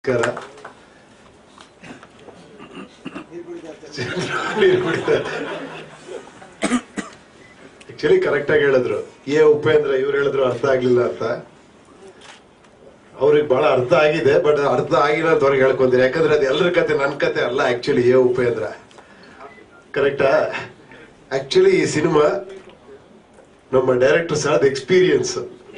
ನಮಸ್ಕಾರ actually correct ಆಗಿ ಹೇಳಿದ್ರು ಏ ಉಪೇಂದ್ರ ಇವ್ರು ಹೇಳಿದ್ರು ಅರ್ಥ ಆಗ್ಲಿಲ್ಲ ಅಂತ ಅವ್ರಿಗೆ ಬಹಳ ಅರ್ಥ ಆಗಿದೆ ಬಟ್ ಅರ್ಥ ಆಗಿಲ್ಲ ಅಂತ ಅವ್ರಿಗೆ ಹೇಳ್ಕೊಂತೀನಿ ಯಾಕಂದ್ರೆ ಅದು ಎಲ್ಲರ ಕತೆ ನನ್ನ ಕತೆ ಅಲ್ಲ ಆಕ್ಚುಲಿ ಏ ಉಪೇಂದ್ರ ಕರೆಕ್ಟಾ ಆಕ್ಚುಲಿ ಈ ಸಿನಿಮಾ ನಮ್ಮ ಡೈರೆಕ್ಟರ್ ಸಹ ಎಕ್ಸ್ಪೀರಿಯನ್ಸ್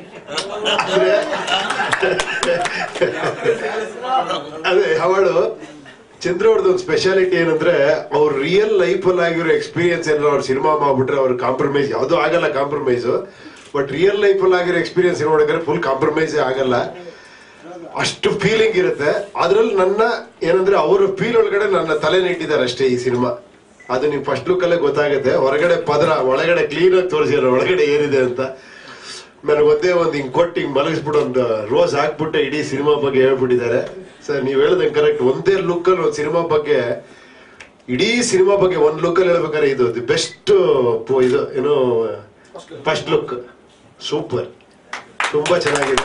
ಅದೇ ಅವಳು ಚಂದ್ರ ಅವ್ರದ್ದು ಒಂದು ಸ್ಪೆಷಾಲಿಟಿ ಏನಂದ್ರೆ ಅವ್ರ ರಿಯಲ್ ಲೈಫ್ ಅಲ್ಲಿ ಆಗಿರೋ ಎಕ್ಸ್ಪೀರಿಯನ್ಸ್ ಏನಾದ್ರು ಅವ್ರ ಸಿನಿಮಾ ಮಾಡ್ಬಿಟ್ರೆ ಅವ್ರ ಕಾಂಪ್ರಮೈಸ್ ಯಾವ್ದು ಆಗಲ್ಲ ಕಾಂಪ್ರಮೈಸ್ ಬಟ್ ರಿಯಲ್ ಲೈಫ್ ಅಲ್ಲಿ ಆಗಿರೋ ಎಕ್ಸ್ಪೀರಿಯನ್ಸ್ ನೋಡಿದ್ರೆ ಫುಲ್ ಕಾಂಪ್ರಮೈಸ್ ಆಗಲ್ಲ ಅಷ್ಟು ಫೀಲಿಂಗ್ ಇರುತ್ತೆ ಅದ್ರಲ್ಲಿ ನನ್ನ ಏನಂದ್ರೆ ಅವ್ರ ಫೀಲ್ ಒಳಗಡೆ ನನ್ನ ತಲೆ ಇಟ್ಟಿದ್ದಾರೆ ಅಷ್ಟೇ ಈ ಸಿನಿಮಾ ಅದು ನಿಮ್ ಫಸ್ಟ್ ಲುಕ್ ಅಲ್ಲೇ ಗೊತ್ತಾಗುತ್ತೆ ಹೊರಗಡೆ ಪದರ ಒಳಗಡೆ ಕ್ಲೀನ್ ಆಗಿ ತೋರಿಸಿರೋ ಒಳಗಡೆ ಏನಿದೆ ಅಂತ ನನಗೆ ಒಂದೇ ಒಂದು ಹಿಂಗ್ ಕೊಟ್ಟು ಹಿಂಗ್ ಮಲಗಿಸ್ಬಿಟ್ಟು ಒಂದು ರೋಸ್ ಹಾಕ್ಬಿಟ್ಟು ಇಡೀ ಸಿನಿಮಾ ಬಗ್ಗೆ ಹೇಳ್ಬಿಟ್ಟಿದ್ದಾರೆ ಸರ್ ನೀವ್ ಹೇಳ್ದಂಗೆ ಕರೆಕ್ಟ್ ಒಂದೇ ಲುಕ್ ಅಲ್ಲಿ ಒಂದು ಸಿನಿಮಾ ಬಗ್ಗೆ ಇಡೀ ಸಿನಿಮಾ ಬಗ್ಗೆ ಒಂದ್ ಲುಕ್ ಅಲ್ಲಿ ಹೇಳ್ಬೇಕಾದ್ರೆ ಇದು ದಿ ಬೆಸ್ಟ್ ಇದು ಏನು ಫಸ್ಟ್ ಲುಕ್ ಸೂಪರ್ ತುಂಬಾ ಚೆನ್ನಾಗಿದೆ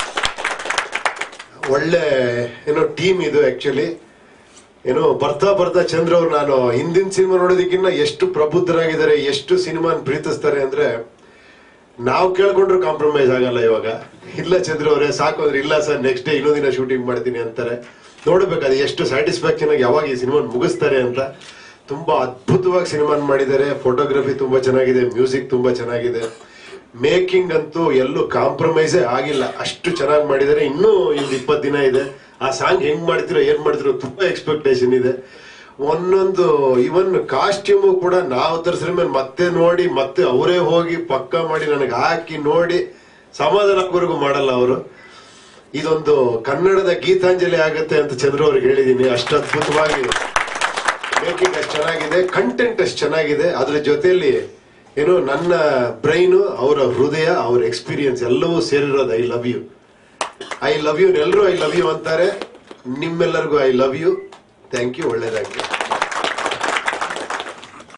ಒಳ್ಳೆ ಏನೋ ಟೀಮ್ ಇದು ಆಕ್ಚುಲಿ ಏನೋ ಬರ್ತಾ ಬರ್ತಾ ಚಂದ್ರ ಅವ್ರು ನಾನು ಹಿಂದಿನ ಸಿನಿಮಾ ನೋಡೋದಕ್ಕಿಂತ ಎಷ್ಟು ಪ್ರಬುದ್ಧರಾಗಿದ್ದಾರೆ ಎಷ್ಟು ಸಿನಿಮಾನ ಪ್ರೀತಿಸ್ತಾರೆ ಅಂದ್ರೆ ನಾವು ಕೇಳ್ಕೊಂಡ್ರು ಕಾಂಪ್ರಮೈಸ್ ಆಗಲ್ಲ ಇವಾಗ ಇಲ್ಲ ಚಂದ್ರ ಅವರೇ ಸಾಕು ಅಂದ್ರೆ ಇಲ್ಲ ಸರ್ ನೆಕ್ಸ್ಟ್ ಡೇ ಇನ್ನೊಂದು ದಿನ ಶೂಟಿಂಗ್ ಮಾಡ್ತೀನಿ ಅಂತಾರೆ ನೋಡ್ಬೇಕು ಅದು ಎಷ್ಟು ಸ್ಯಾಟಿಸ್ಫ್ಯಾಕ್ಷನ್ ಆಗಿ ಯಾವಾಗ ಈ ಸಿನಿಮಾ ಮುಗಿಸ್ತಾರೆ ಅಂತ ತುಂಬಾ ಅದ್ಭುತವಾಗಿ ಸಿನಿಮಾನ್ ಮಾಡಿದ್ದಾರೆ ಫೋಟೋಗ್ರಫಿ ತುಂಬಾ ಚೆನ್ನಾಗಿದೆ ಮ್ಯೂಸಿಕ್ ತುಂಬಾ ಚೆನ್ನಾಗಿದೆ ಮೇಕಿಂಗ್ ಅಂತೂ ಎಲ್ಲೂ ಕಾಂಪ್ರಮೈಸೇ ಆಗಿಲ್ಲ ಅಷ್ಟು ಚೆನ್ನಾಗಿ ಮಾಡಿದ್ದಾರೆ ಇನ್ನೂ ಇಂದು ಇಪ್ಪತ್ತು ದಿನ ಇದೆ ಆ ಸಾಂಗ್ ಹೆಂಗ್ ಮಾಡ್ತಿರೋ ಏನ್ ಮಾಡ್ತಿರೋ ತುಂಬಾ ಎಕ್ಸ್ಪೆಕ್ಟೇಷನ್ ಇದೆ ಒಂದೊಂದು ಇವನ್ ಕಾಸ್ಟ್ಯೂಮು ಕೂಡ ನಾವು ತರಿಸಿದ ಮೇಲೆ ಮತ್ತೆ ನೋಡಿ ಮತ್ತೆ ಅವರೇ ಹೋಗಿ ಪಕ್ಕ ಮಾಡಿ ನನಗೆ ಹಾಕಿ ನೋಡಿ ಸಮಾಧಾನವರೆಗೂ ಮಾಡಲ್ಲ ಅವರು ಇದೊಂದು ಕನ್ನಡದ ಗೀತಾಂಜಲಿ ಆಗುತ್ತೆ ಅಂತ ಚಂದ್ರ ಅವ್ರಿಗೆ ಹೇಳಿದೀನಿ ಅಷ್ಟು ಅದ್ಭುತವಾಗಿ ಮೇಕಿಂಗ್ ಅಷ್ಟು ಚೆನ್ನಾಗಿದೆ ಕಂಟೆಂಟ್ ಅಷ್ಟು ಚೆನ್ನಾಗಿದೆ ಅದ್ರ ಜೊತೆಯಲ್ಲಿ ಏನು ನನ್ನ ಬ್ರೈನು ಅವರ ಹೃದಯ ಅವರ ಎಕ್ಸ್ಪೀರಿಯನ್ಸ್ ಎಲ್ಲವೂ ಸೇರಿರೋದು I love you I love you ಎಲ್ಲರೂ ಐ ಲವ್ ಯು ಅಂತಾರೆ ನಿಮ್ಮೆಲ್ಲರಿಗೂ I love you thank you ಒಳ್ಳೇದಾಗಿ